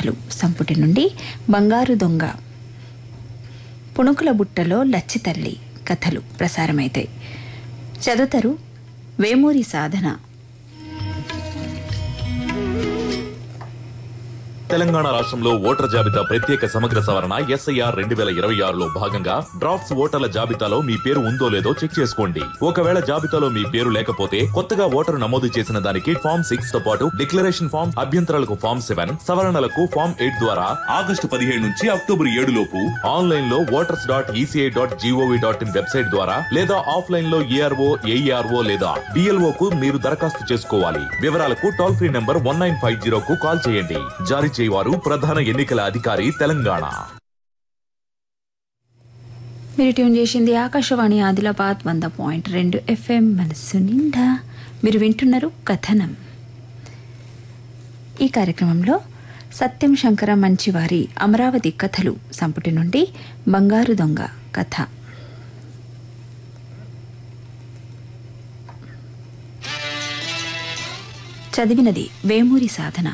కథలు సంపుటి నుండి బంగారు దొంగ పుణుకుల బుట్టలో లచ్చి తల్లి కథలు ప్రసారమైతాయి చదువుతారు వేమూరి సాధన తెలంగాణ రాష్ట్రంలో ఓటర్ జాబితా ప్రత్యేక సమగ్ర సవరణ ఎస్ఐఆర్ రెండు వేల ఇరవై ఆరులో భాగంగా డ్రాఫ్ట్స్ ఓటర్ల జాబితాలో మీ పేరు ఉందో లేదో చెక్ చేసుకోండి ఒకవేళ జాబితాలో మీ పేరు లేకపోతే కొత్తగా ఓటరు నమోదు చేసిన దానికి ఫామ్ సిక్స్ తో పాటు డిక్లరేషన్ ఫామ్ అభ్యంతరాలకు ఫామ్ సెవెన్ సవరణలకు ఫామ్ ఎయిట్ ద్వారా ఆగస్టు పదిహేడు నుంచి అక్టోబర్ ఏడు లోపు ఆన్లైన్ లో voters dot ECI dot G O V dot in website ద్వారా లేదా ఆఫ్లైన్ లో ఏఆర్ఓ ఏఈఆర్ఓ లేదా డిఎల్ఓ కు మీరు దరఖాస్తు చేసుకోవాలి వివరాలకు toll free number one nine five zero కు కాల్ చేయండి జారీ చేయవారు ప్రధాన ఎన్నికల అధికారి తెలంగాణ మీరు ట్యూన్ చేసింది ఆకాశవాణి ఆదిలాబాద్ వంద పాయింట్ రెండు ఎఫ్ఎం మనస్సు నిండా మీరు వింటున్నారు కథనం ఈ కార్యక్రమంలో సత్యం శంకర మంచివారి అమరావతి కథలు సంపుటి నుండి బంగారు దొంగ కథ చదివినది వేమూరి సాధన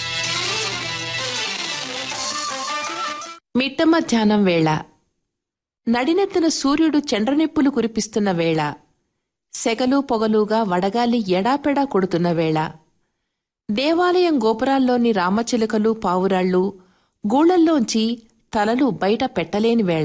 మిట్ట మధ్యాహ్నం వేళ నడినెత్తిన సూర్యుడు చండ్రనిప్పులు కురిపిస్తున్న వేళ సెగలు పొగలుగా వడగాలి ఎడాపెడా కొడుతున్న వేళ దేవాలయం గోపురాల్లోని రామచిలుకలు పావురాళ్ళు గూళల్లోంచి తలలు బయట పెట్టలేని వేళ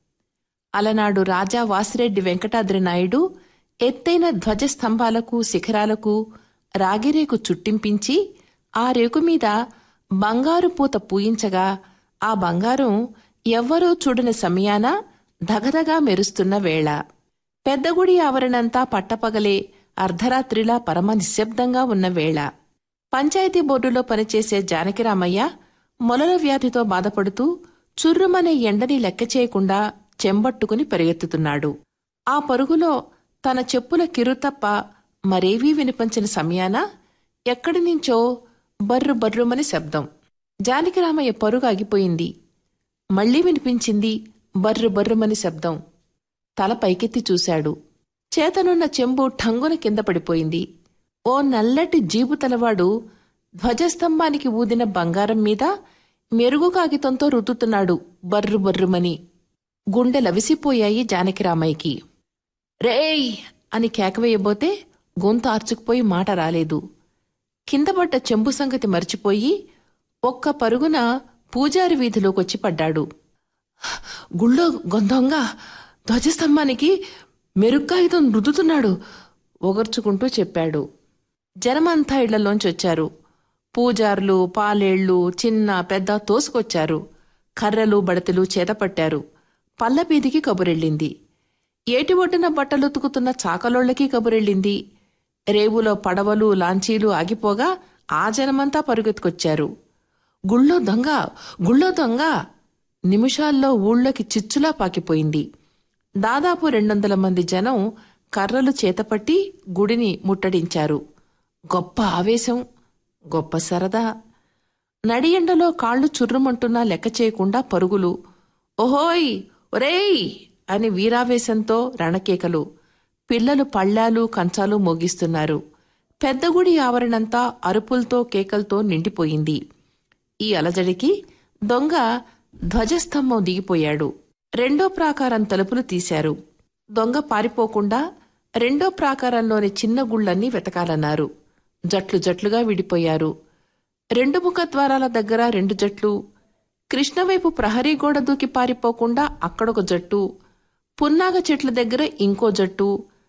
అలనాడు రాజా వాసిరెడ్డి వెంకటాద్రి నాయుడు ఎత్తైన ధ్వజస్తంభాలకు శిఖరాలకు రాగిరేకు చుట్టింపించి ఆ రేకు మీద బంగారు పూత పూయించగా ఆ బంగారం ఎవ్వరూ చూడని సమయాన ధగధగా మెరుస్తున్న వేళ పెద్దగుడి ఆవరణంతా పట్టపగలే అర్ధరాత్రిలా పరమ నిశ్శబ్దంగా ఉన్న వేళ పంచాయతీ బోర్డులో పనిచేసే జానకిరామయ్య మొలల వ్యాధితో బాధపడుతూ చుర్రుమనే ఎండని లెక్క చేయకుండా చెంబట్టుకుని పరిగెత్తుతున్నాడు ఆ పరుగులో తన చెప్పుల కిరు తప్ప మరేవీ వినిపించిన సమయాన ఎక్కడి నుంచో బర్రు బర్రుమని శబ్దం జానకిరామయ్య పరుగు ఆగిపోయింది మళ్లీ వినిపించింది బర్రు బర్రుమని శబ్దం తల పైకెత్తి చూశాడు చేతనున్న చెంబు ఠంగున కింద పడిపోయింది ఓ నల్లటి జీబు తలవాడు ధ్వజస్తంభానికి ఊదిన బంగారం మీద మెరుగు కాగితంతో రుద్దుతున్నాడు బర్రు బర్రుమని గుండె లవిసిపోయాయి జానకిరామయ్యకి రేయ్ అని కేకవేయబోతే గొంతు ఆర్చుకుపోయి మాట రాలేదు కిందపడ్డ చెంబు సంగతి మర్చిపోయి ఒక్క పరుగున పూజారి వీధిలోకొచ్చి పడ్డాడు గుళ్ళో గొంతంగ ధ్వజస్తంభానికి మెరుగ్గాయుధం రుద్దుతున్నాడు ఒగర్చుకుంటూ చెప్పాడు జనమంతా ఇళ్లలోంచి వచ్చారు పూజార్లు పాలేళ్లు చిన్న పెద్ద తోసుకొచ్చారు కర్రలు బడతలు చేతపట్టారు పల్లబీదికి కబురెళ్ళింది ఏటి ఒడ్డున బట్టలుతుకుతున్న చాకలోళ్లకి కబురెళ్ళింది రేవులో పడవలు లాంచీలు ఆగిపోగా ఆ జనమంతా పరుగెత్తుకొచ్చారు గుళ్ళో దొంగ గుళ్ళో దొంగ నిమిషాల్లో ఊళ్ళోకి చిచ్చులా పాకిపోయింది దాదాపు రెండొందల మంది జనం కర్రలు చేతపట్టి గుడిని ముట్టడించారు గొప్ప ఆవేశం గొప్ప సరదా నడియండలో కాళ్లు చుర్రుమంటున్నా లెక్క చేయకుండా పరుగులు ఓహోయ్ ఒరేయ్ అని వీరావేశంతో రణకేకలు పిల్లలు పళ్ళాలు కంచాలు మోగిస్తున్నారు పెద్దగుడి ఆవరణంతా అరుపులతో కేకలతో నిండిపోయింది ఈ అలజడికి దొంగ ధ్వజస్తంభం దిగిపోయాడు రెండో ప్రాకారం తలుపులు తీశారు దొంగ పారిపోకుండా రెండో ప్రాకారంలోని చిన్న గుళ్ళన్నీ వెతకాలన్నారు జట్లు జట్లుగా విడిపోయారు రెండు ముఖ ద్వారాల దగ్గర రెండు జట్లు కృష్ణవైపు ప్రహరీ గోడ దూకి పారిపోకుండా అక్కడొక జట్టు పున్నాగ చెట్ల దగ్గర ఇంకో జట్టు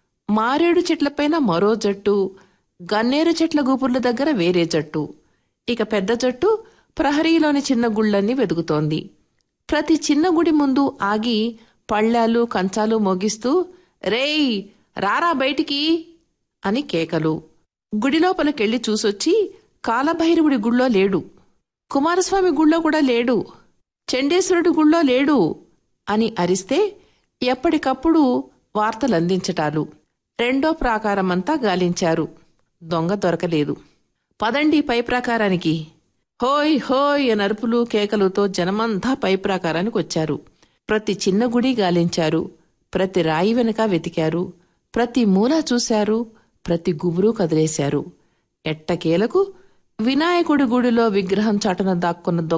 మారేడు చెట్లపైన మరో జట్టు గన్నేరు చెట్ల గూపుర్ల దగ్గర వేరే జట్టు ఇక పెద్ద జట్టు ప్రహరీలోని చిన్న గుళ్ళన్నీ వెతుకుతోంది ప్రతి చిన్న గుడి ముందు ఆగి పళ్ళాలు కంచాలు మోగిస్తూ రేయ్ రారా బయటికి అని కేకలు గుడి లోపలికెళ్ళి చూసొచ్చి కాలభైరవుడి గుళ్ళో లేడు కుమారస్వామి గుళ్ళో కూడా లేడు చండేశ్వరుడి గుళ్ళో లేడు అని అరిస్తే ఎప్పటికప్పుడు వార్తలందించటాలు రెండో ప్రాకారమంతా గాలించారు దొంగ దొరకలేదు పదండి పై ప్రాకారానికి హోయ్ హోయ్ అని అరుపులు కేకలుతో జనమంతా పై ప్రాకారానికి వచ్చారు ప్రతి చిన్న గుడి గాలించారు ప్రతి రాయి వెనక వెతికారు ప్రతి మూల చూశారు ప్రతి గుబురు కదిలేశారు ఎట్టకేలకు వినాయకుడి గుడిలో విగ్రహం చాటున దాక్కున్న